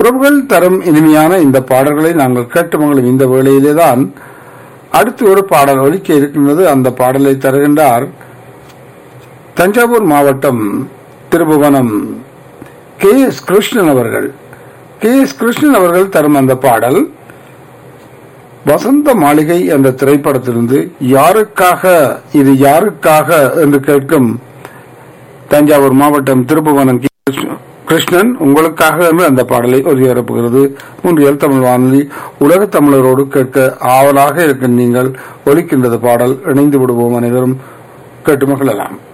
உறவுகள் தரும் இனிமையான இந்த பாடல்களை நாங்கள் கேட்டு மங்களும் இந்த வேளையிலே தான் அடுத்து ஒரு பாடல் ஒலிக்க இருக்கின்றது அந்த பாடலை தருகின்றார் தஞ்சாவூர் மாவட்டம் திருபுவனம் கே எஸ் கிருஷ்ணன் அவர்கள் கே எஸ் கிருஷ்ணன் அவர்கள் தரும் அந்த பாடல் வசந்த மாளிகை என்ற திரைப்படத்திலிருந்து யாருக்காக இது யாருக்காக என்று கேட்கும் தஞ்சாவூர் மாவட்டம் திருப்புவனம் கே. கிருஷ்ணன் உங்களுக்காக என்று அந்த பாடலை ஒலிபரப்புகிறது மூன்றியல் தமிழ் வானொலி உலக தமிழரோடு கேட்க ஆவலாக இருக்கும் நீங்கள் ஒலிக்கின்றது பாடல் இணைந்து விடுவோம் அனைவரும் கேட்டு மகிழலாம்